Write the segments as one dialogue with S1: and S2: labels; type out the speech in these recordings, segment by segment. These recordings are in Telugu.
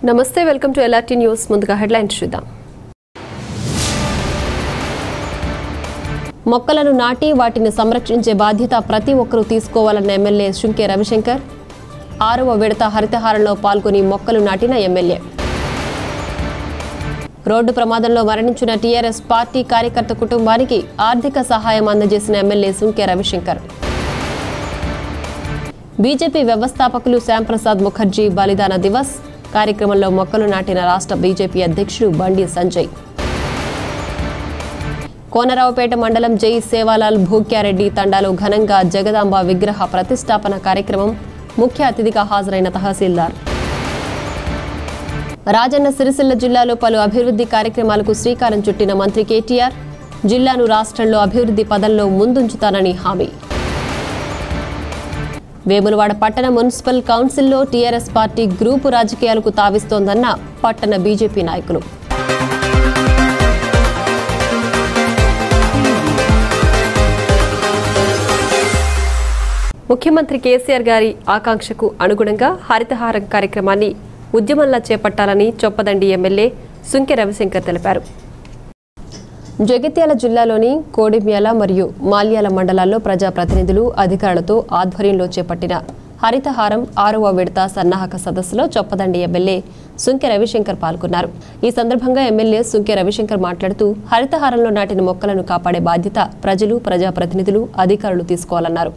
S1: నమస్తే వెల్కమ్ టు ఎల్ఆర్టీ న్యూస్ ముందుగా హెడ్లైన్స్ చూద్దాం మొక్కలను నాటి వాటిని సంరక్షించే బాధ్యత ప్రతి ఒక్కరూ తీసుకోవాలన్న ఎమ్మెల్యే శుంకే రవిశంకర్ ఆరవ విడత హరితహారంలో పాల్గొని మొక్కలు నాటిన ఎమ్మెల్యే రోడ్డు ప్రమాదంలో మరణించిన టీఆర్ఎస్ పార్టీ కార్యకర్త కుటుంబానికి ఆర్థిక సహాయం అందజేసిన ఎమ్మెల్యే శుంకే రవిశంకర్ బీజేపీ వ్యవస్థాపకులు శ్యాంప్రసాద్ ముఖర్జీ బలిదాన దివస్ కార్యక్రమంలో మొక్కలు నాటిన రాష్ట్ర బీజేపీ అధ్యక్షుడు బండి సంజయ్ కోనరావుపేట మండలం జై సేవాలాల్ భూక్యారెడ్డి తండాలో ఘనంగా జగదాంబ విగ్రహ ప్రతిష్టాపన కార్యక్రమం ముఖ్య అతిథిగా హాజరైన తహసీల్దార్ రాజన్న సిరిసిల్ల జిల్లాలో పలు అభివృద్ధి కార్యక్రమాలకు శ్రీకారం చుట్టిన మంత్రి కేటీఆర్ జిల్లాను రాష్ట్రంలో అభివృద్ధి పదంలో ముందుంచుతానని హామీ వేములవాడ పట్టణ మున్సిపల్ కౌన్సిల్లో టీఆర్ఎస్ పార్టీ గ్రూపు రాజకీయాలకు తావిస్తోందన్న పట్టణ బీజేపీ నాయకులు ముఖ్యమంత్రి కేసీఆర్ గారి ఆకాంక్షకు అనుగుణంగా హరితహారం కార్యక్రమాన్ని ఉద్యమంలా చేపట్టాలని చొప్పదండి ఎమ్మెల్యే సుంకె రవిశంకర్ తెలిపారు జగిత్యాల జిల్లాలోని కోడిమ్యాల మరియు మాల్యాల మండలాల్లో ప్రజాప్రతినిధులు అధికారులతో ఆధ్వర్యంలో చేపట్టిన హరితహారం ఆరవ విడత సన్నాహక సదస్సులో చొప్పదండి ఎమ్మెల్యే సుంకె రవిశంకర్ పాల్గొన్నారు ఈ సందర్భంగా ఎమ్మెల్యే సుంకె రవిశంకర్ మాట్లాడుతూ హరితహారంలో నాటిన మొక్కలను కాపాడే బాధ్యత ప్రజలు ప్రజాప్రతినిధులు అధికారులు తీసుకోవాలన్నారు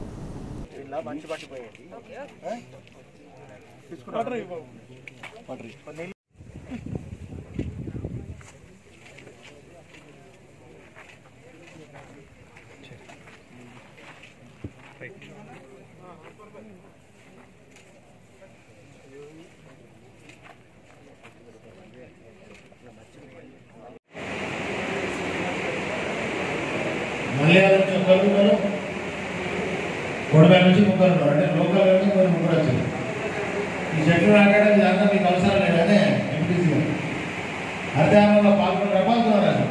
S2: మలయాళం నుంచి ఒకరు ఉన్నారు కొడబై నుంచి ముగ్గురు ఉన్నారు అంటే లోకల్ నుంచి కొన్ని ముగ్గురు వచ్చారు ఈ చెట్లు నాటడం ఇదంతా మీకు అవసరం లేదనే ఎంపీసీ అధ్యయనంలో పాల్గొన్న పాల్గొన్నారు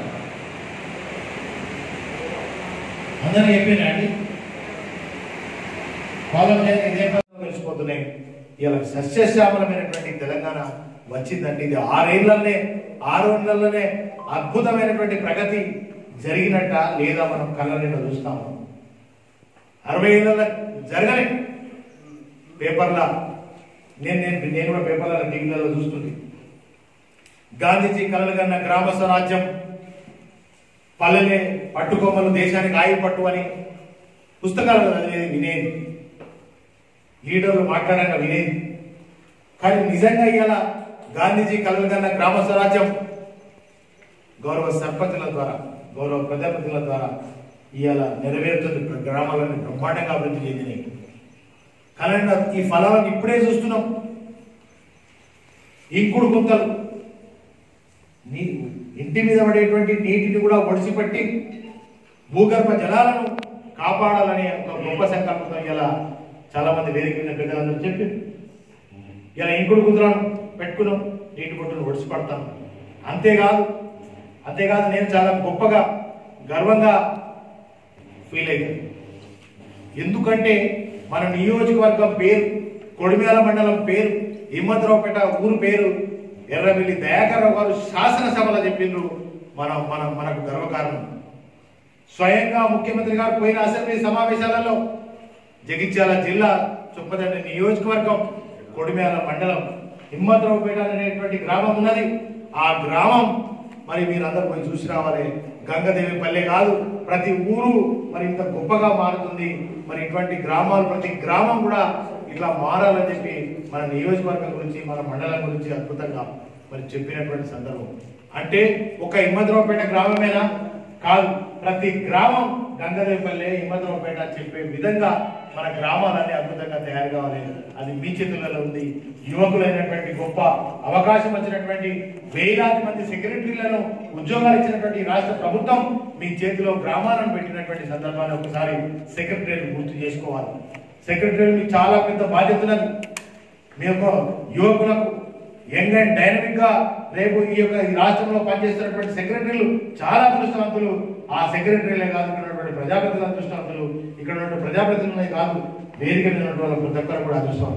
S2: అందరూ చెప్పినా అండి ఫాలో చేయండి ఇదే పద్ధతిలో కలిసిపోతున్నాయి ఇలా సస్యశ్యామలమైనటువంటి తెలంగాణ వచ్చిందంటే ఇది ఆరేళ్లనే ఆరు నెలలనే అద్భుతమైనటువంటి ప్రగతి జరిగినట్ట లేదా మనం కళ్ళ నిండా చూస్తాము అరవై ఏళ్ళ జరగలే పేపర్ల నేను నేను నేను కూడా పేపర్ల టీవీలలో చూస్తుంది గాంధీజీ కలలు కన్న గ్రామ స్వరాజ్యం పల్లెలే పట్టుకొమ్మలు దేశానికి ఆయి పట్టు అని పుస్తకాలు చదివేది వినేది లీడర్లు మాట్లాడంగా వినేది కానీ నిజంగా ఇవాళ గాంధీజీ కలలు కన్న గ్రామ స్వరాజ్యం గౌరవ సర్పంచుల ద్వారా గౌరవ ప్రజాప్రతినిధుల ద్వారా ఇవాళ నెరవేరుతుంది గ్రామాలను బ్రహ్మాండంగా అభివృద్ధి చెందినాయి కలంగా ఈ ఫలాలను ఇప్పుడే చూస్తున్నాం ఇంకుడు గుంతలు నీ ఇంటి మీద పడేటువంటి నీటిని కూడా ఒడిసిపట్టి భూగర్భ జలాలను కాపాడాలనే ఒక గొప్ప సంకల్పంతో ఇలా చాలా మంది వేదిక మీద పెద్దలందరూ చెప్పి ఇలా ఇంకుడు గుంతలను పెట్టుకున్నాం నీటి బొట్టును ఒడిసిపడతాం అంతేకాదు అంతేకాదు నేను చాలా గొప్పగా గర్వంగా ఫీల్ అయ్యాను ఎందుకంటే మన నియోజకవర్గం పేరు కొడిమేల మండలం పేరు హిమ్మతరావుపేట ఊరు పేరు ఎర్రమిల్లి దయాకర్రావు గారు శాసనసభలో చెప్పిండ్రు మన మన మనకు గర్వకారణం స్వయంగా ముఖ్యమంత్రి గారు పోయిన అసెంబ్లీ సమావేశాలలో జగిత్యాల జిల్లా చొప్పదండి నియోజకవర్గం కొడిమేల మండలం హిమ్మతరావుపేట అనేటువంటి గ్రామం ఉన్నది ఆ గ్రామం మరి మీరందరూ పోయి చూసి రావాలి గంగదేవి పల్లె కాదు ప్రతి ఊరు మరి ఇంత గొప్పగా మారుతుంది మరి ఇటువంటి గ్రామాలు ప్రతి గ్రామం కూడా ఇట్లా మారాలని చెప్పి మన నియోజకవర్గం గురించి మన మండలం గురించి అద్భుతంగా మరి చెప్పినటువంటి సందర్భం అంటే ఒక హిమ్మద్రావుపేట గ్రామమేనా కాదు ప్రతి గ్రామం గంగదేవపల్లె హిమ్మద్రావుపేట అని చెప్పే విధంగా మన గ్రామాలన్నీ అద్భుతంగా తయారు కావాలి అది మీ చేతులలో ఉంది యువకులైనటువంటి గొప్ప అవకాశం వచ్చినటువంటి వేలాది మంది సెక్రటరీలను ఉద్యోగాలు ఇచ్చినటువంటి ఈ రాష్ట్ర ప్రభుత్వం మీ చేతిలో గ్రామాలను పెట్టినటువంటి సందర్భాన్ని ఒకసారి సెక్రటరీలు గుర్తు చేసుకోవాలి సెక్రటరీలు మీకు చాలా పెద్ద బాధ్యత ఉన్నది మీ యొక్క యువకులకు యంగ్ అండ్ డైనమిక్ గా రేపు ఈ యొక్క ఈ రాష్ట్రంలో పనిచేస్తున్నటువంటి సెక్రటరీలు చాలా అదృష్టవంతులు ఆ సెక్రటరీలే కాదు ఇక్కడ ఉన్నటువంటి ప్రజాప్రతినిధులు అదృష్టవంతులు ఇక్కడ ఉన్నటువంటి ప్రజాప్రతినిధులే కాదు వేదిక మీద ఉన్నటువంటి వాళ్ళ ప్రతి ఒక్కరు కూడా అదృష్టవంతులు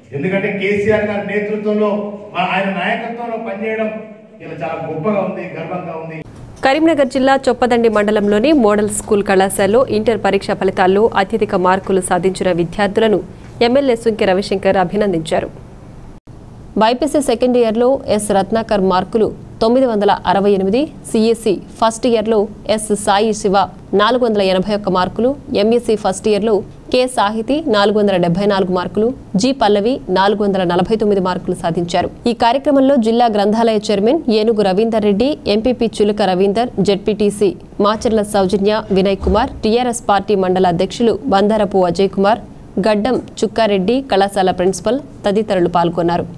S2: ఎందుకంటే కేసీఆర్ గారి నేతృత్వంలో మా ఆయన నాయకత్వంలో పనిచేయడం ఇలా చాలా గొప్పగా ఉంది గర్వంగా ఉంది
S1: కరీంనగర్ జిల్లా చొప్పదండి మండలంలోని మోడల్ స్కూల్ కళాశాలలో ఇంటర్ పరీక్ష ఫలితాల్లో అత్యధిక మార్కులు సాధించిన విద్యార్థులను ఎమ్మెల్యే సుంకె రవిశంకర్ అభినందించారు బైపీసీ సెకండ్ ఇయర్లో ఎస్ రత్నాకర్ మార్కులు తొమ్మిది వందల అరవై ఎనిమిది సిఈసి ఫస్ట్ ఇయర్లో ఎస్ సాయి శివ నాలుగు వందల ఎనభై ఒక్క మార్కులు ఎంఈసీ ఫస్ట్ ఇయర్లో కె సాహితి నాలుగు వందల డెబ్బై నాలుగు మార్కులు జి పల్లవి నాలుగు వందల నలభై తొమ్మిది మార్కులు సాధించారు ఈ కార్యక్రమంలో జిల్లా గ్రంథాలయ chairman Enugu Ravinder Reddy MPP Chuluka Ravinder ZPTC Macharla Soujanya Vinay Kumar TRS party మండల అధ్యక్షులు బందారపు అజయ్ కుమార్ గడ్డం చుక్కారెడ్డి కళాశాల ప్రిన్సిపల్ తదితరులు పాల్గొన్నారు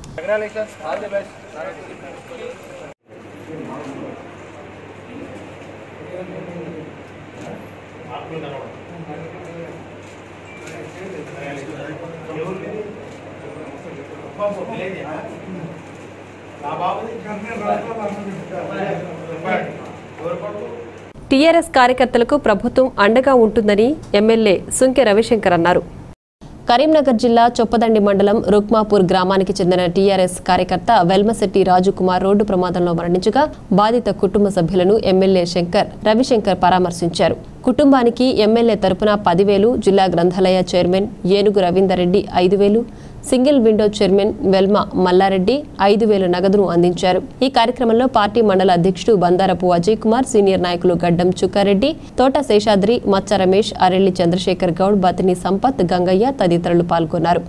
S1: టీఆర్ఎస్ కార్యకర్తలకు ప్రభుత్వం అండగా ఉంటుందని ఎమ్మెల్యే సుంకె రవిశంకర్ అన్నారు కరీంనగర్ జిల్లా చొప్పదండి మండలం రుక్మాపూర్ గ్రామానికి చెందిన టీఆర్ఎస్ కార్యకర్త వెల్మశెట్టి రాజుకుమార్ రోడ్డు ప్రమాదంలో మరణించగా బాధిత కుటుంబ సభ్యులను ఎమ్మెల్యే శంకర్ రవిశంకర్ పరామర్శించారు కుటుంబానికి ఎమ్మెల్యే తరపున పదివేలు జిల్లా గ్రంథాలయ చైర్మన్ ఏనుగు రవీందర్ రెడ్డి ఐదు వేలు single window chairman Velma Mallareddy ఐదు వేల నగదును అందించారు ఈ కార్యక్రమంలో పార్టీ మండల అధ్యక్షుడు బందారపు అజయ్ కుమార్ సీనియర్ నాయకులు గడ్డం చుక్కారెడ్డి తోట శేషాద్రి మచ్చ రమేష్ అరెల్లి చంద్రశేఖర్ గౌడ్ బతిని సంపత్ గంగయ్య తదితరులు పాల్గొన్నారు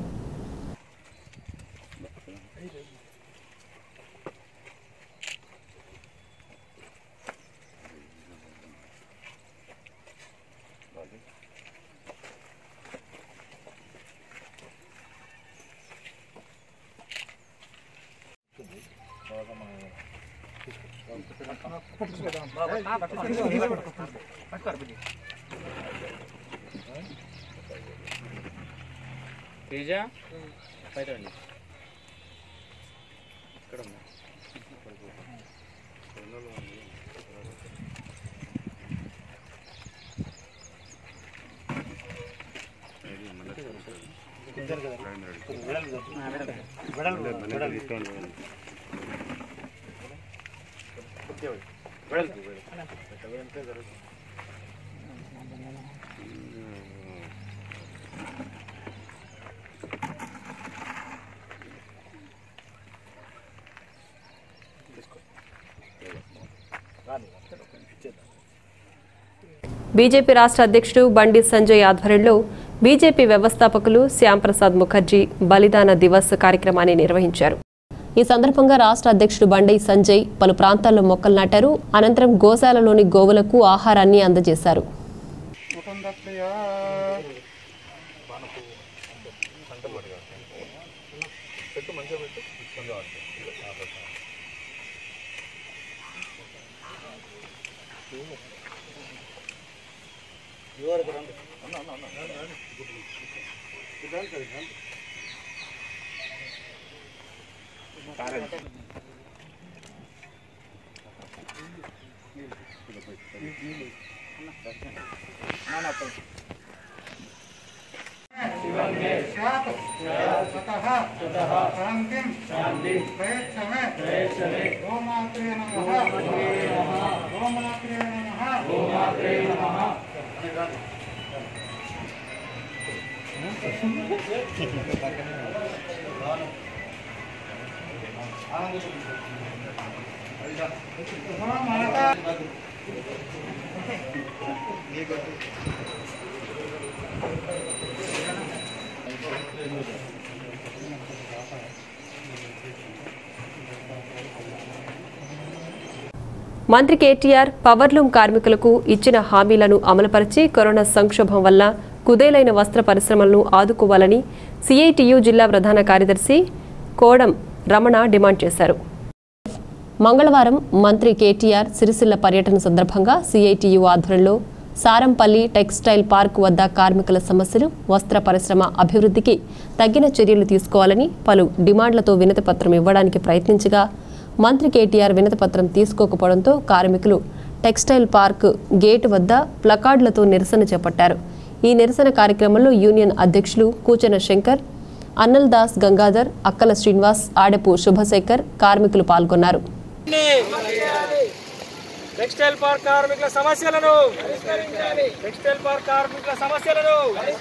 S3: తేజ బయట రండి ఇక్కడ ఉన్నా
S1: బీజేపీ రాష్ట్ర అధ్యక్షుడు బండి సంజయ్ ఆధ్వర్యంలో బీజేపీ వ్యవస్థాపకులు శ్యాంప్రసాద్ ముఖర్జీ బలిదాన దివస్ కార్యక్రమాన్ని నిర్వహించారు ఈ సందర్భంగా రాష్ట్ర అధ్యక్షుడు బండి సంజయ్ పలు ప్రాంతాల్లో మొక్కలు నాటారు అనంతరం గోశాలలోని గోవులకు ఆహారాన్ని అందజేశారు
S4: शांति प्रयच्छमे गोमात्रे नमः गोमात्रे नमः गोमात्रे नमः
S1: మంత్రి కేటీఆర్ పవర్లూమ్ కార్మికులకు ఇచ్చిన హామీలను అమలుపరిచి కరోనా సంక్షోభం వల్ల కుదేలైన వస్త్ర పరిశ్రమలను ఆదుకోవాలని సిఐటియు జిల్లా ప్రధాన కార్యదర్శి కోడం రమణ డిమాండ్ చేశారు మంగళవారం మంత్రి కేటీఆర్ సిరిసిల్ల పర్యటన సందర్భంగా సిఐటియు ఆధ్వర్యంలో సారంపల్లి టెక్స్టైల్ పార్క్ వద్ద కార్మికుల సమస్యలు వస్త్ర పరిశ్రమ అభివృద్ధికి తగిన చర్యలు తీసుకోవాలని పలు డిమాండ్లతో వినతిపత్రం ఇవ్వడానికి ప్రయత్నించగా మంత్రి కేటీఆర్ వినతిపత్రం తీసుకోకపోవడంతో కార్మికులు టెక్స్టైల్ పార్క్ గేటు వద్ద ప్లకార్డులతో నిరసన చేపట్టారు ఈ నిరసన కార్యక్రమంలో యూనియన్ అధ్యక్షులు కూచన శంకర్ అన్నల్ దాస్ గంగాధర్ అక్కల శ్రీనివాస్ ఆడపు శుభశేఖర్ కార్మికులు పాల్గొన్నారు
S5: టెక్స్టైల్ పార్క్ కార్మికుల సమస్యలను టెక్స్టైల్ పార్క్ కార్మికుల సమస్యలను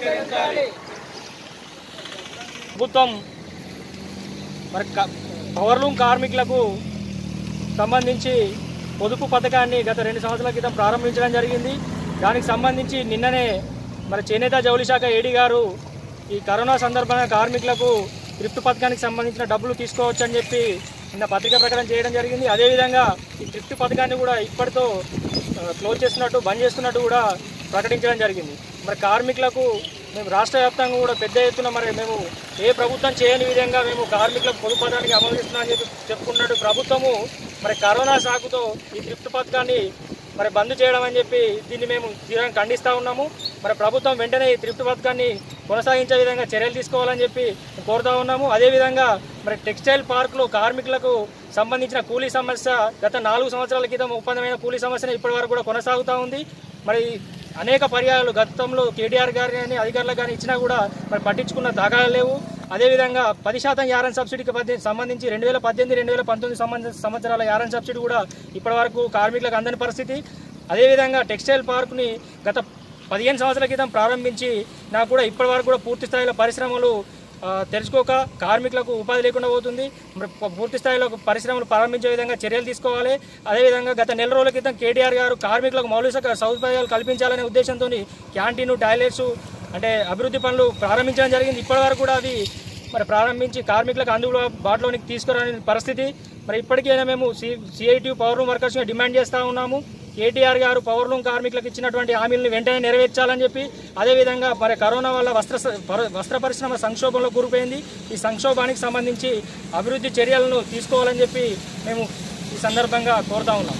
S5: ప్రభుత్వం మరి క- పవర్లూమ్ కార్మికులకు సంబంధించి పొదుపు పథకాన్ని గత రెండు సంవత్సరాల క్రితం ప్రారంభించడం జరిగింది దానికి సంబంధించి నిన్ననే మరి చేనేత జౌళి శాఖ ఏడీ గారు ఈ కరోనా సందర్భంగా కార్మికులకు త్రిప్ట్ పథకానికి సంబంధించిన డబ్బులు తీసుకోవచ్చు అని చెప్పి నిన్న పత్రిక ప్రకటన చేయడం జరిగింది అదేవిధంగా ఈ త్రిప్ట్ పథకాన్ని కూడా ఇప్పటితో ఆ, క్లోజ్ చేస్తున్నట్టు బంద్ చేస్తున్నట్టు కూడా ప్రకటించడం జరిగింది మరి కార్మికులకు మేము రాష్ట్ర వ్యాప్తంగా కూడా పెద్ద ఎత్తున మరి మేము ఏ ప్రభుత్వం చేయని విధంగా మేము కార్మికులకు పొదుపు పథకానికి అమలు చేస్తున్నామని చెప్పి చెప్పుకున్నట్టు ప్రభుత్వము మరి కరోనా సాకుతో ఈ త్రిప్ట్ పథకాన్ని మరి బంద్ చేయడం అని చెప్పి దీన్ని మేము తీవ్రంగా ఖండిస్తూ ఉన్నాము మరి ప్రభుత్వం వెంటనే ఈ త్రిప్ట్ పథకాన్ని కొనసాగించే విధంగా చర్యలు తీసుకోవాలని చెప్పి కోరుతా ఉన్నాము అదేవిధంగా మరి టెక్స్టైల్ పార్కులో కార్మికులకు సంబంధించిన కూలీ సమస్య గత నాలుగు సంవత్సరాల క్రితం ఒప్పందమైన కూలీ సమస్యను ఇప్పటి వరకు కూడా కొనసాగుతూ ఉంది మరి అనేక పర్యాయాలు గతంలో కేటీఆర్ గారి కానీ అధికారులకు కానీ ఇచ్చినా కూడా మరి పట్టించుకున్న దాఖలాలు లేవు అదేవిధంగా పది శాతం యారన్ సబ్సిడీకి పద్దె- సంబంధించి రెండు వేల పద్దెనిమిది రెండు వేల పంతొమ్మిది సంబంధ సంవత్సరాల యారన్ సబ్సిడీ కూడా ఇప్పటి వరకు కార్మికులకు అందని పరిస్థితి అదేవిధంగా టెక్స్టైల్ పార్కుని గత పదిహేను సంవత్సరాల క్రితం ప్రారంభించి నాకు కూడా ఇప్పటి వరకు కూడా పూర్తి స్థాయిలో పరిశ్రమలు ఆ, తెరుచుకోక కార్మికులకు ఉపాధి లేకుండా పోతుంది మరి ప- పూర్తి స్థాయిలో పరిశ్రమలు ప్రారంభించే విధంగా చర్యలు తీసుకోవాలి అదేవిధంగా గత నెల రోజుల క్రితం కేటీఆర్ గారు కార్మికులకు మౌలిక సౌక- సౌకర్యాలు కల్పించాలనే ఉద్దేశంతో క్యాంటీన్ టాయిలెట్స్ అంటే అభివృద్ధి పనులు ప్రారంభించడం జరిగింది ఇప్పటి వరకు కూడా అవి మరి ప్రారంభించి కార్మికులకు అందులో బాటలోనికి తీసుకురాని పరిస్థితి మరి ఇప్పటికైనా మేము సి సిఐటి పవర్ రూమ్ వర్కర్స్గా డిమాండ్ చేస్తూ ఉన్నాము కేటీఆర్ గారు పవర్ లూమ్ కార్మికులకు ఇచ్చినటువంటి హామీలను వెంటనే నెరవేర్చాలని చెప్పి అదేవిధంగా మరి కరోనా వల్ల వస్త్ర స- పర- వస్త్ర పరిశ్రమ సంక్షోభంలో కూరుకుపోయింది ఈ సంక్షోభానికి సంబంధించి అభివృద్ధి చర్యలను తీసుకోవాలని చెప్పి మేము ఈ సందర్భంగా కోరుతా ఉన్నాం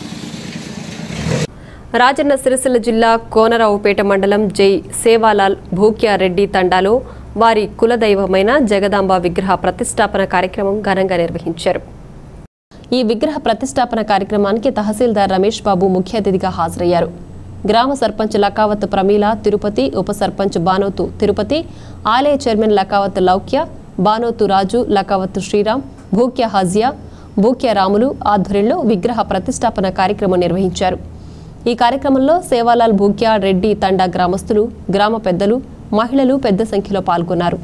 S1: రాజన్న సిరిసిల్ల జిల్లా కోనరావుపేట మండలం జై సేవాలాల్ భూక్యారెడ్డి తండాలో వారి కులదైవమైన జగదాంబ విగ్రహ ప్రతిష్టాపన కార్యక్రమం ఘనంగా నిర్వహించారు ఈ విగ్రహ ప్రతిష్టాపన కార్యక్రమానికి తహసీల్దార్ రమేష్ బాబు ముఖ్య అతిథిగా హాజరయ్యారు గ్రామ సర్పంచ్ లకావత్ ప్రమీల తిరుపతి ఉప సర్పంచ్ బానోతు తిరుపతి ఆలయ చైర్మన్ లకావత్ లౌక్య బానోతు రాజు లకావత్ శ్రీరామ్ భూక్య హాజియా భూక్య రాములు ఆధ్వర్యంలో విగ్రహ ప్రతిష్టాపన కార్యక్రమం నిర్వహించారు ఈ కార్యక్రమంలో సేవాలాల్ భూక్యా రెడ్డి తండా గ్రామస్తులు గ్రామ పెద్దలు మహిళలు పెద్ద సంఖ్యలో పాల్గొన్నారు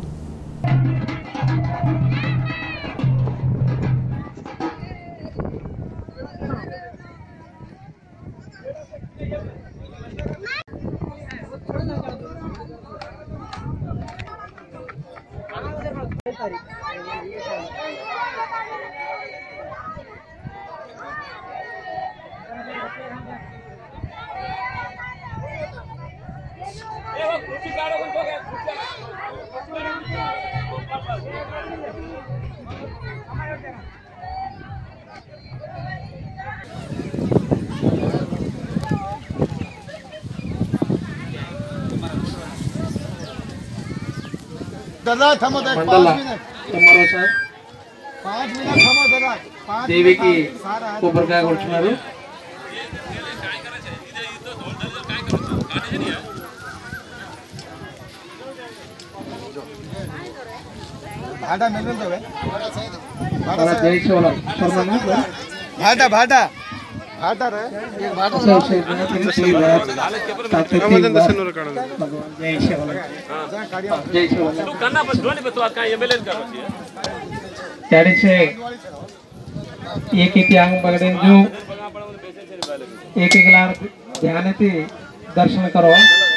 S4: दादा थमो दे
S6: మండల
S4: पाँच मिनट
S6: మరోసారి
S4: पाँच मिनट थमो दादा पाँच
S6: దేవికి
S4: मिनट सारा
S6: కొబ్బరికాయ కొడుతున్నారు
S4: भाटा मिल तो है
S6: మన జయించేవాళ్ళ శర్మన్న
S4: भाटा भाटा भाटा रे ये भाटा
S6: त्याने से एक एक अंग पकड़े जो एक एक लाख ध्यान थी दर्शन करो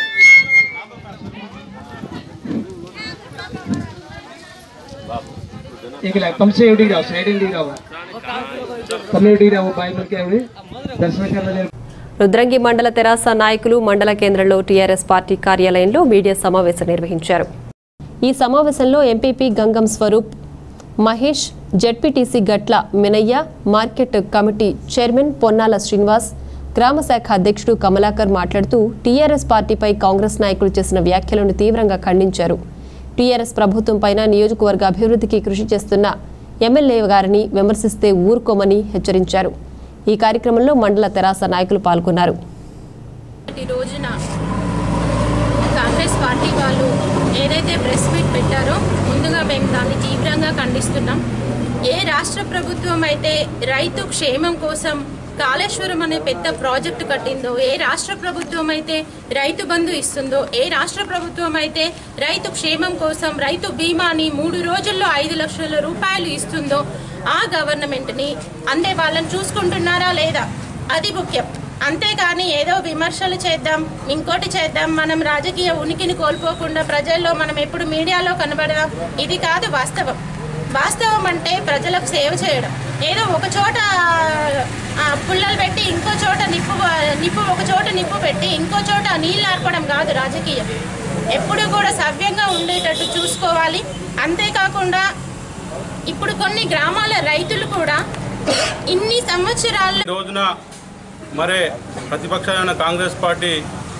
S6: एक लाख कम से एवढी जाओ साइड एवढी जाओ कम एवढी जाओ बाई मिल के एवढी दर्शन करना
S1: రుద్రంగి మండల తెరాస నాయకులు మండల కేంద్రంలో టీఆర్ఎస్ పార్టీ కార్యాలయంలో మీడియా సమావేశం నిర్వహించారు ఈ సమావేశంలో MPP Gangam Swaroop Mahesh ZPTC Gatla Minaiah market committee chairman Ponnala Srinivas గ్రామ శాఖ అధ్యక్షుడు కమలాకర్ మాట్లాడుతూ టీఆర్ఎస్ పార్టీపై కాంగ్రెస్ నాయకులు చేసిన వ్యాఖ్యలను తీవ్రంగా ఖండించారు టీఆర్ఎస్ ప్రభుత్వంపైన నియోజకవర్గ అభివృద్ధికి కృషి చేస్తున్న ఎమ్మెల్యే గారిని విమర్శిస్తే ఊరుకోమని హెచ్చరించారు ఈ కార్యక్రమంలో మండల తెరాస నాయకులు పాల్గొన్నారు
S7: ఈ రోజున కాంగ్రెస్ పార్టీ వాళ్ళు ఏదైతే ప్రెస్ మీట్ పెట్టారో ముందుగా మేము దాన్ని తీవ్రంగా ఖండిస్తున్నాం ఏ రాష్ట్ర ప్రభుత్వం అయితే రైతు క్షేమం కోసం కాళేశ్వరం అనే పెద్ద ప్రాజెక్టు కట్టిందో ఏ రాష్ట్ర ప్రభుత్వం అయితే రైతు బంధు ఇస్తుందో ఏ రాష్ట్ర ప్రభుత్వం అయితే రైతు క్షేమం కోసం రైతు బీమాని మూడు రోజుల్లో ఐదు లక్షల రూపాయలు ఇస్తుందో ఆ గవర్నమెంట్ని అందే వాళ్ళని చూసుకుంటున్నారా లేదా అది ముఖ్యం అంతేగాని ఏదో విమర్శలు చేద్దాం ఇంకోటి చేద్దాం మనం రాజకీయ ఉనికిని కోల్పోకుండా ప్రజల్లో మనం ఎప్పుడు మీడియాలో కనబడదాం ఇది కాదు వాస్తవం వాస్తవం అంటే ప్రజలకు సేవ చేయడం ఏదో ఒక చోట ఆ, పుల్లలు పెట్టి ఇంకో చోట నిప్పు నిప్పు ఒక చోట నిప్పు పెట్టి ఇంకో చోట నీళ్ళు ఆర్పడం కాదు రాజకీయం ఎప్పుడు కూడా సవ్యంగా ఉండేటట్టు చూసుకోవాలి అంతేకాకుండా ఇప్పుడు కొన్ని గ్రామాల రైతులు కూడా ఇన్ని సంవత్సరాలు
S8: ఈ రోజున మరే ప్రతిపక్షమైన కాంగ్రెస్ పార్టీ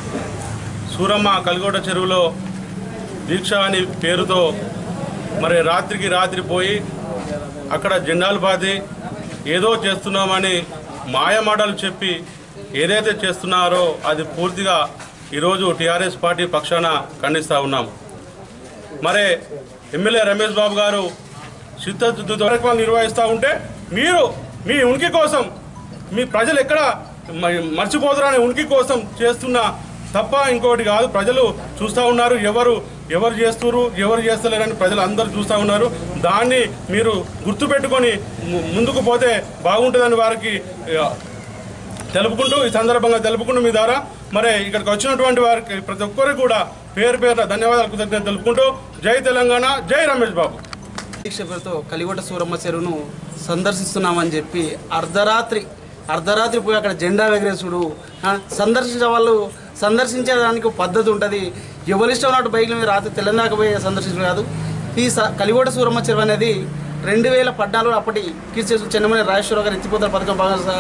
S8: సూరమ్మ కలిగోట చెరువులో దీక్ష అని పేరుతో మరి రాత్రికి రాత్రి పోయి అక్కడ జెండాలు పాతి ఏదో చేస్తున్నామని మాయమాటలు చెప్పి ఏదైతే చేస్తున్నారో అది పూర్తిగా ఈరోజు టీఆర్ఎస్ పార్టీ పక్షాన ఖండిస్తూ ఉన్నాం మరి ఎమ్మెల్యే రమేష్ బాబు గారు చిత్తశుద్ధి కార్యక్రమాలు నిర్వహిస్తూ ఉంటే మీరు మీ ఉనికి కోసం మీ ప్రజలు ఎక్కడ మ- మర్చిపోతారనే ఉనికి కోసం చేస్తున్న తప్ప ఇంకోటి కాదు ప్రజలు చూస్తూ ఉన్నారు ఎవరు ఎవరు చేస్తున్నారు ఎవరు చేస్తలేరని ప్రజలు అందరూ చూస్తూ ఉన్నారు దాన్ని మీరు గుర్తుపెట్టుకొని ము- ముందుకు పోతే బాగుంటుందని వారికి ఆ, తెలుపుకుంటూ ఈ సందర్భంగా తెలుపుకుంటూ మీ ద్వారా మరి ఇక్కడికి వచ్చినటువంటి వారికి ప్రతి ఒక్కరికి కూడా పేరు పేరున ధన్యవాదాలు కృతజ్ఞతలు తెలుపుకుంటూ జై తెలంగాణ జై రమేష్ బాబు
S9: దీక్ష పేరుతో కలిగొట్ట సూరమ్మ చెరువును సందర్శిస్తున్నామని చెప్పి అర్ధరాత్రి అర్ధరాత్రి పోయి అక్కడ జెండా ఎగరేసుడు ఆ, సందర్శించే వాళ్ళు సందర్శించేదానికి ఒక పద్ధతి ఉంటుంది ఎవరిష్టం ఉన్నట్టు బైక్ల మీద రాత్రి తెలంగాణ పోయి సందర్శించడం కాదు ఈ స- కలిగొట్ట సూరమ్మ చెరువు అనేది రెండు వేల పద్నాలుగులో అప్పటి కీర్తి చెన్నమనే రాజేశ్వరరావు గారు ఎత్తిపోతల పథకం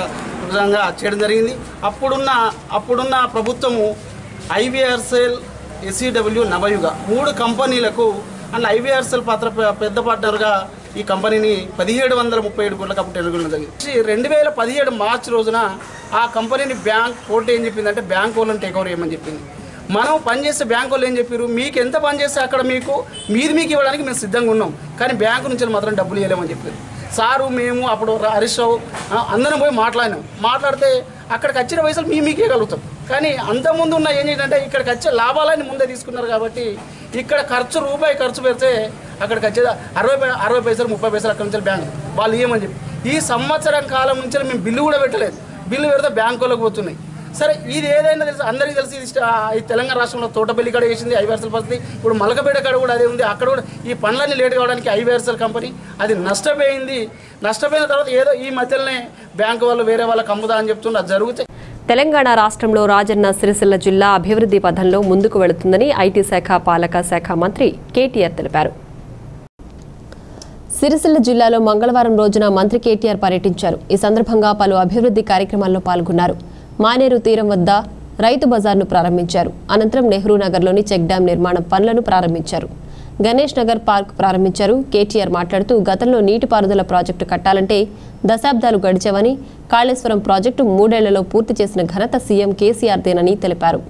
S9: భాగంగా చేయడం జరిగింది అప్పుడున్న అప్పుడున్న ప్రభుత్వము ఐవీఆర్సెల్ ఎస్సీడబ్ల్యూ నవయుగ మూడు కంపెనీలకు అండ్ ఐవీఆర్సెల్ పాత్ర పె- పెద్ద పార్ట్నర్గా ఈ కంపెనీని పదిహేడు వందల ముప్పై ఏడు కోట్లకు అప్పుడు ఎన్నుకోవడం జరిగింది రెండు వేల పదిహేడు మార్చి రోజున ఆ కంపెనీని బ్యాంక్ కోర్టు ఏం చెప్పిందంటే బ్యాంక్ వాళ్ళని టేక్ ఓవర్ చేయమని చెప్పింది మనం పనిచేసే బ్యాంకు వాళ్ళు ఏం చెప్పారు మీకు ఎంత పని చేస్తే అక్కడ మీకు మీది మీకు ఇవ్వడానికి మేము సిద్ధంగా ఉన్నాం కానీ బ్యాంకు నుంచి మాత్రం డబ్బులు ఇవ్వలేమని చెప్పారు సారు మేము అప్పుడు ర- హరీష్ రావు ఆ, అందరం పోయి మాట్లాడినాం మాట్లాడితే అక్కడికి వచ్చిన పైసలు మీ మీకే కలుగుతాం కానీ అంతకుముందు ఉన్న ఏం ఏంటంటే ఇక్కడికి వచ్చే లాభాలని ముందే తీసుకున్నారు కాబట్టి ఇక్కడ ఖర్చు రూపాయి ఖర్చు పెడితే అక్కడికి వచ్చేది అరవై పై- అరవై పైసలు ముప్పై పైసలు అక్కడి నుంచి బ్యాంక్ వాళ్ళు ఇవ్వమని చెప్పి ఈ సంవత్సరం కాలం నుంచి మేము బిల్లు కూడా పెట్టలేదు బిల్లు పెడితే బ్యాంకులకు పోతున్నాయి సరే ఇది ఏదైనా తెలుసు అందరికీ తెలిసి ఇది స్టా- ఈ తెలంగాణ రాష్ట్రంలో తోటపల్లి కాడ వేసింది ఐవేర్సల్ పరిస్థితి ఇప్పుడు మలకపేట కాడ కూడా అదే ఉంది అక్కడ కూడా ఈ పనులన్నీ లేట్ కావడానికి ఐవేర్సల్ కంపెనీ అది నష్టపోయింది నష్టపోయిన తర్వాత ఏదో ఈ మధ్యలోనే బ్యాంకు వాళ్ళు వేరే వాళ్ళకి అమ్ముదా అని చెప్తుండే అది జరిగితే
S1: తెలంగాణ రాష్ట్రంలో రాజన్న సిరిసిల్ల జిల్లా అభివృద్ధి పథంలో ముందుకు వెళుతుందని ఐటీ శాఖ పాలక శాఖ మంత్రి కేటీఆర్ తెలిపారు సిరిసిల్ల జిల్లాలో మంగళవారం రోజున మంత్రి కేటీఆర్ పర్యటించారు ఈ సందర్భంగా పలు అభివృద్ధి కార్యక్రమాల్లో పాల్గొన్నారు మానేరు తీరం వద్ద రైతు బజార్ను ప్రారంభించారు అనంతరం నెహ్రూ నగర్లోని చెక్ డ్యాం నిర్మాణం పనులను ప్రారంభించారు గణేష్ నగర్ పార్క్ ప్రారంభించారు కేటీఆర్ మాట్లాడుతూ గతంలో నీటిపారుదల ప్రాజెక్టు కట్టాలంటే దశాబ్దాలు గడిచావని కాళేశ్వరం ప్రాజెక్టు మూడేళ్లలో పూర్తి చేసిన ఘనత సీఎం కేసీఆర్దేనని తెలిపారు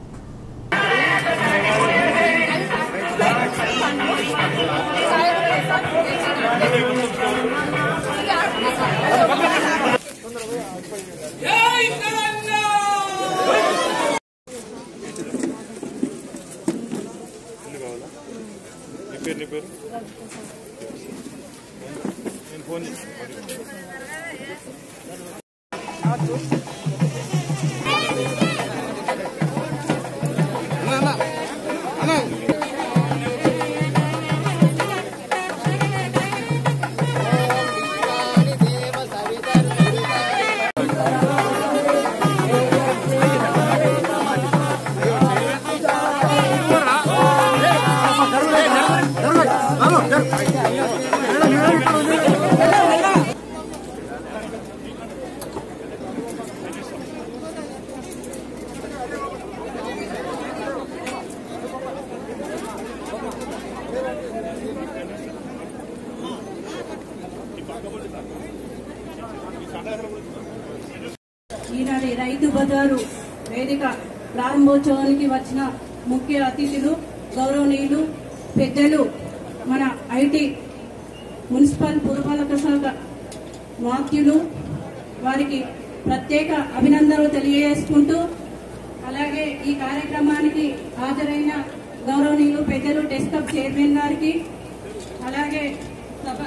S10: ఈనాటి రైతు బజారు వేదిక ప్రారంభోత్సవానికి వచ్చిన ముఖ్య అతిథులు గౌరవనీయులు పెద్దలు మన ఐటీ మున్సిపల్ పురపాలక శాఖ మాత్యులు వారికి ప్రత్యేక అభినందనలు తెలియజేసుకుంటూ అలాగే ఈ కార్యక్రమానికి హాజరైన గౌరవనీయులు పెద్దలు డెస్కప్ చైర్మన్ గారికి అలాగే సభ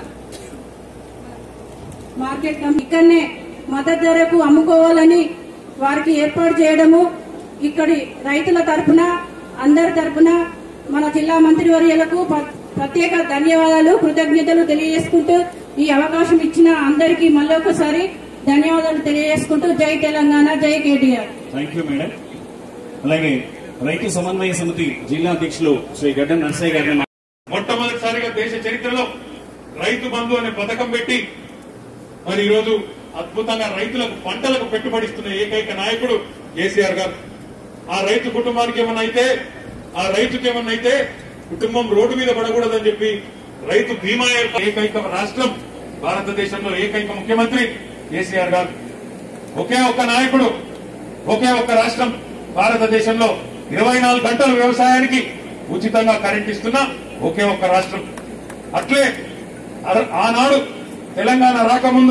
S10: మార్కెట్ కమిటీ ఇక్కడనే మద్దతు ధరకు అమ్ముకోవాలని వారికి ఏర్పాటు చేయడము ఇక్కడి రైతుల తరపున అందరి తరపున మన జిల్లా మంత్రివర్యులకు ప్ర- ప్రత్యేక ధన్యవాదాలు కృతజ్ఞతలు తెలియజేసుకుంటూ ఈ అవకాశం ఇచ్చిన అందరికీ మళ్ళొకసారి ధన్యవాదాలు తెలియజేసుకుంటూ జై తెలంగాణ జై కేటీఆర్
S11: థ్యాంక్ యూ మేడం అలాగే రైతు సమన్వయ సమితి జిల్లా అధ్యక్షులు శ్రీ గడ్డ నర్సయ్య గారిని
S12: మొట్టమొదటిసారిగా దేశ చరిత్రలో రైతు బంధు అనే పథకం పెట్టి మరి ఈరోజు అద్భుతంగా రైతులకు పంటలకు పెట్టుబడిస్తున్న ఏకైక నాయకుడు కేసీఆర్ గారు ఆ రైతు కుటుంబానికి ఏమన్నా అయితే ఆ రైతుకి ఏమన్నా అయితే కుటుంబం రోడ్డు మీద పడకూడదని చెప్పి రైతు బీమా ఏర్ప- ఏకైక రాష్ట్రం భారతదేశంలో ఏకైక ముఖ్యమంత్రి కేసీఆర్ గారు ఒకే ఒక్క నాయకుడు ఒకే ఒక్క రాష్ట్రం భారతదేశంలో ఇరవై నాలుగు గంటలు వ్యవసాయానికి ఉచితంగా కరెంట్ ఇస్తున్న ఒకే ఒక్క రాష్ట్రం అట్లే ఆ- ఆనాడు తెలంగాణ రాకముందు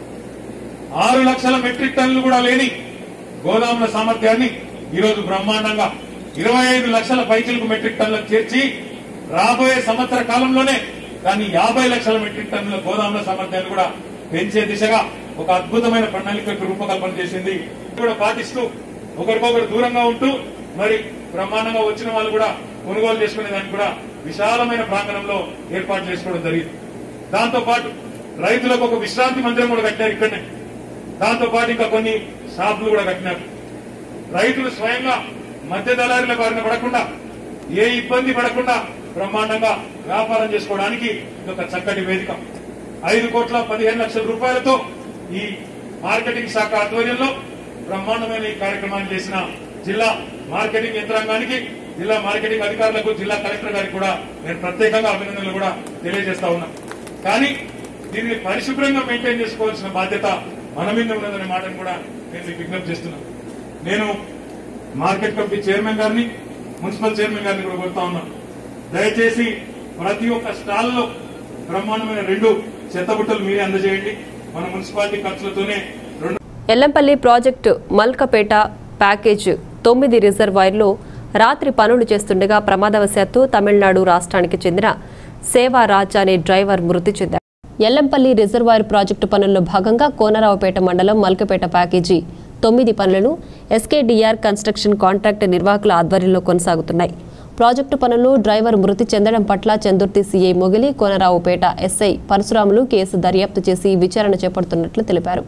S12: ఆరు లక్షల మెట్రిక్ టన్నులు కూడా లేని గోదాముల సామర్థ్యాన్ని ఈరోజు బ్రహ్మాండంగా ఇరవై ఐదు లక్షల పైచిలకు మెట్రిక్ టన్నులకు చేర్చి రాబోయే సంవత్సర కాలంలోనే దాన్ని యాభై లక్షల మెట్రిక్ టన్నుల గోదాముల సామర్థ్యాన్ని కూడా పెంచే దిశగా ఒక అద్భుతమైన ప్రణాళికకు రూపకల్పన చేసింది కూడా పాటిస్తూ ఒకరికొకరు దూరంగా ఉంటూ మరి బ్రహ్మాండంగా వచ్చిన వాళ్ళు కూడా కొనుగోలు చేసుకునే దానికి కూడా విశాలమైన ప్రాంగణంలో ఏర్పాటు చేసుకోవడం జరిగింది దాంతో పాటు రైతులకు ఒక విశ్రాంతి మందిరం కూడా కట్టారు ఇక్కడనే దాంతో పాటు ఇంకా కొన్ని షాపులు కూడా కట్టినారు రైతులు స్వయంగా మధ్య దళారుల బారిన పడకుండా ఏ ఇబ్బంది పడకుండా బ్రహ్మాండంగా వ్యాపారం చేసుకోవడానికి ఇది ఒక చక్కటి వేదిక ఐదు కోట్ల పదిహేను లక్షల రూపాయలతో ఈ మార్కెటింగ్ శాఖ ఆధ్వర్యంలో బ్రహ్మాండమైన ఈ కార్యక్రమాన్ని చేసిన జిల్లా మార్కెటింగ్ యంత్రాంగానికి జిల్లా మార్కెటింగ్ అధికారులకు జిల్లా కలెక్టర్ గారికి కూడా నేను ప్రత్యేకంగా అభినందనలు కూడా తెలియజేస్తా ఉన్నా కానీ దీన్ని పరిశుభ్రంగా మెయింటైన్ చేసుకోవాల్సిన బాధ్యత మన మీద ఉన్నదనే మాటను కూడా నేను మీకు విజ్ఞప్తి చేస్తున్నాను నేను మార్కెట్ కమిటీ చైర్మన్ గారిని మున్సిపల్ చైర్మన్ గారిని కూడా కోరుతా ఉన్నాను దయచేసి ప్రతి ఒక్క స్టాల్లో బ్రహ్మాండమైన రెండు చెత్తబుట్టలు మీరే అందజేయండి మన మున్సిపాలిటీ ఖర్చులతోనే రెండు
S1: ఎల్లంపల్లి ప్రాజెక్టు మల్కపేట ప్యాకేజ్ తొమ్మిది రిజర్వాయర్లో రాత్రి పనులు చేస్తుండగా ప్రమాదవశాత్తు తమిళనాడు రాష్ట్రానికి చెందిన సేవారాజ్ అనే డ్రైవర్ మృతి చెందాడు ఎల్లంపల్లి రిజర్వాయర్ ప్రాజెక్టు పనుల్లో భాగంగా కోనరావుపేట మండలం మల్కపేట ప్యాకేజీ తొమ్మిది పనులను ఎస్కేడీఆర్ కన్స్ట్రక్షన్ కాంట్రాక్ట్ నిర్వాహకుల ఆధ్వర్యంలో కొనసాగుతున్నాయి ప్రాజెక్టు పనుల్లో డ్రైవర్ మృతి చెందడం పట్ల Chandurthi CI Mogili Konaraopet SI Parasuramulu case దర్యాప్తు చేసి విచారణ చేపడుతున్నట్లు తెలిపారు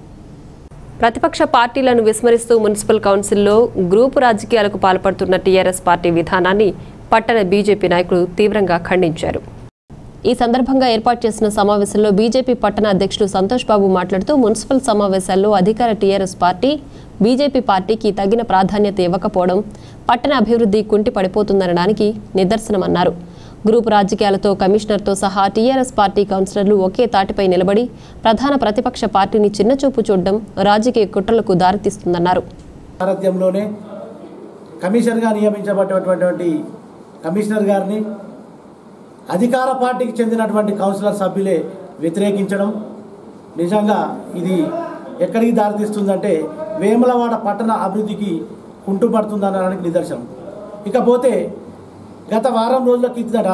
S1: ప్రతిపక్ష పార్టీలను విస్మరిస్తూ మున్సిపల్ కౌన్సిల్లో గ్రూపు రాజకీయాలకు పాల్పడుతున్న టీఆర్ఎస్ పార్టీ విధానాన్ని పట్టణ బీజేపీ నాయకులు తీవ్రంగా ఖండించారు ఈ సందర్భంగా ఏర్పాటు చేసిన సమావేశంలో బీజేపీ పట్టణ అధ్యక్షుడు సంతోష్ బాబు మాట్లాడుతూ మున్సిపల్ సమావేశాల్లో అధికార టీఆర్ఎస్ పార్టీ బీజేపీ పార్టీకి తగిన ప్రాధాన్యత ఇవ్వకపోవడం పట్టణ అభివృద్ధి కుంటి పడిపోతుందనడానికి నిదర్శనమన్నారు గ్రూపు రాజకీయాలతో కమిషనర్తో సహా టీఆర్ఎస్ పార్టీ కౌన్సిలర్లు ఒకే తాటిపై నిలబడి ప్రధాన ప్రతిపక్ష పార్టీని చిన్నచూపు చూడడం రాజకీయ కుట్రలకు దారితీస్తుందన్నారు
S13: సారథ్యంలోనే కమిషనర్గా నియమించబడినటువంటి కమిషనర్ గారిని అధికార పార్టీకి చెందినటువంటి కౌన్సిలర్ సభ్యులే వ్యతిరేకించడం నిజంగా ఇది ఎక్కడికి దారితీస్తుందంటే వేములవాడ పట్టణ అభివృద్ధికి కుంటుపడుతుందనడానికి నిదర్శనం ఇకపోతే గత వారం రోజుల కిందట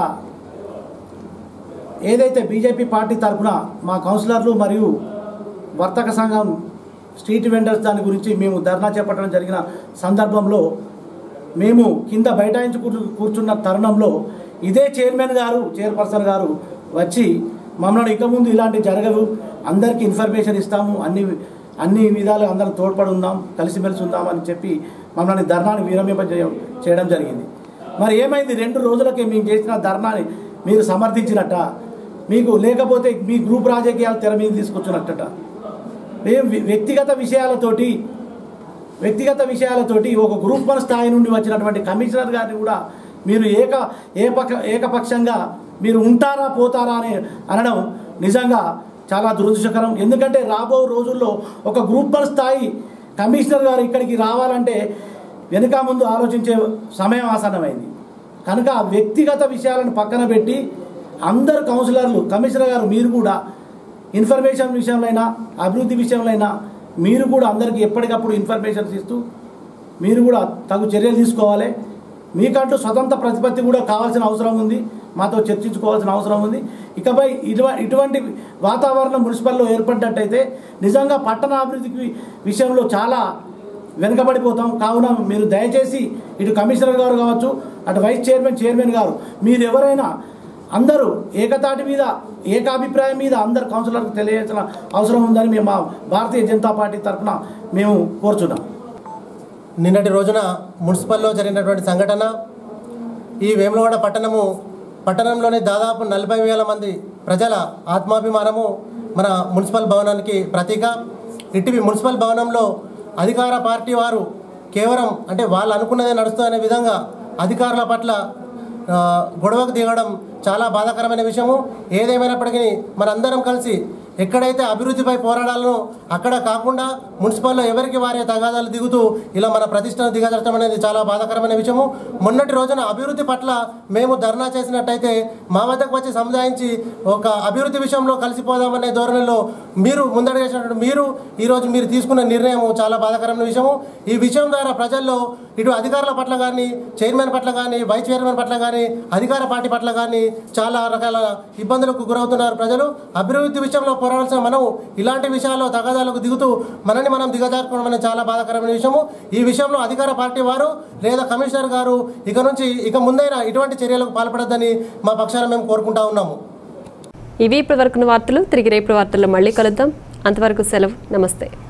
S13: ఏదైతే బీజేపీ పార్టీ తరఫున మా కౌన్సిలర్లు మరియు వర్తక సంఘం స్ట్రీట్ వెండర్స్ దాని గురించి మేము ధర్నా చేపట్టడం జరిగిన సందర్భంలో మేము కింద బైఠాయించి కూర్చు- కూర్చున్న తరుణంలో ఇదే చైర్మన్ గారు చైర్పర్సన్ గారు వచ్చి మమ్మల్ని ఇక ముందు ఇలాంటి జరగవు అందరికీ ఇన్ఫర్మేషన్ ఇస్తాము అన్ని అన్ని విధాలు అందరం తోడ్పడి ఉందాం కలిసిమెలిసి ఉందాం అని చెప్పి మమ్మల్ని ధర్నాని విరమింప చేయడం జరిగింది మరి ఏమైంది రెండు రోజులకే మేము చేసిన ధర్నాని మీరు సమర్థించినట్ట మీకు లేకపోతే మీ గ్రూప్ రాజకీయాలు తెర మీద తీసుకొచ్చినట్టట మేము వ్య- వ్యక్తిగత విషయాలతోటి వ్యక్తిగత విషయాలతోటి ఒక గ్రూప్ వన్ స్థాయి నుండి వచ్చినటువంటి కమిషనర్ గారిని కూడా మీరు ఏక ఏపక ఏకపక్షంగా మీరు ఉంటారా పోతారా అని అనడం నిజంగా చాలా దురదృష్టకరం ఎందుకంటే రాబో రోజుల్లో ఒక గ్రూప్ వన్ స్థాయి కమిషనర్ గారు ఇక్కడికి రావాలంటే వెనుక ముందు ఆలోచించే సమయం ఆసన్నమైంది కనుక ఆ వ్యక్తిగత విషయాలను పక్కన పెట్టి అందరు కౌన్సిలర్లు కమిషనర్ గారు మీరు కూడా ఇన్ఫర్మేషన్ విషయంలో అయినా అభివృద్ధి విషయంలో అయినా మీరు కూడా అందరికీ ఎప్పటికప్పుడు ఇన్ఫర్మేషన్స్ ఇస్తూ మీరు కూడా తగు చర్యలు తీసుకోవాలి మీకంటూ స్వతంత్ర ప్రతిపత్తి కూడా కావాల్సిన అవసరం ఉంది మాతో చర్చించుకోవాల్సిన అవసరం ఉంది ఇకపై ఇటువ ఇటువంటి వాతావరణం మున్సిపల్లో ఏర్పడ్డట్టయితే నిజంగా పట్టణ అభివృద్ధికి విషయంలో చాలా వెనుకబడిపోతాం కావున మీరు దయచేసి ఇటు కమిషనర్ గారు కావచ్చు అటు వైస్ చైర్మన్ చైర్మన్ గారు మీరు ఎవరైనా అందరూ ఏకతాటి మీద ఏకాభిప్రాయం మీద అందరు కౌన్సిలర్లకు తెలియాల్సిన అవసరం ఉందని మేము మా భారతీయ జనతా పార్టీ తరఫున మేము కోరుచున్నాం
S14: నిన్నటి రోజున మున్సిపల్లో జరిగినటువంటి సంఘటన ఈ వేములవాడ పట్టణము పట్టణంలోని దాదాపు నలభై వేల మంది ప్రజల ఆత్మాభిమానము మన మున్సిపల్ భవనానికి ప్రతీక ఇటీవి మున్సిపల్ భవనంలో అధికార పార్టీ వారు కేవలం అంటే వాళ్ళు అనుకున్నదే నడుస్తుందనే విధంగా అధికారుల పట్ల ఆ, గొడవకు దిగడం చాలా బాధాకరమైన విషయము ఏదేమైనప్పటికీ మనందరం కలిసి ఎక్కడైతే అభివృద్ధిపై పోరాడాలనో అక్కడ కాకుండా మున్సిపల్లో ఎవరికి వారే తగాదాలు దిగుతూ ఇలా మన ప్రతిష్టను దిగజరచడం అనేది చాలా బాధాకరమైన విషయము మొన్నటి రోజున అభివృద్ధి పట్ల మేము ధర్నా చేసినట్టయితే మా వద్దకు వచ్చి సముదాయించి ఒక అభివృద్ధి విషయంలో కలిసిపోదామనే ధోరణిలో మీరు ముందడుగేసినటువంటి మీరు ఈరోజు మీరు తీసుకున్న నిర్ణయం చాలా బాధాకరమైన విషయము ఈ విషయం ద్వారా ప్రజల్లో ఇటు అధికారుల పట్ల కానీ చైర్మన్ పట్ల కానీ వైస్ చైర్మన్ పట్ల కానీ అధికార పార్టీ పట్ల కానీ చాలా రకాల ఇబ్బందులకు గురవుతున్నారు ప్రజలు అభివృద్ధి విషయంలో పోరాడాల్సిన మనం ఇలాంటి విషయాల్లో తగాదాలకు దిగుతూ మనని మనం దిగజారుకోవడం అనేది చాలా బాధాకరమైన విషయము ఈ విషయంలో అధికార పార్టీ వారు లేదా కమిషనర్ గారు ఇక నుంచి ఇక ముందైనా ఇటువంటి చర్యలకు పాల్పడద్దని మా పక్షాన మేము కోరుకుంటా ఉన్నాము
S1: ఇవి ఇప్పటివరకు వార్తలు తిరిగి రేపు వార్తల్లో మళ్ళీ కలుద్దాం అంతవరకు సెలవు నమస్తే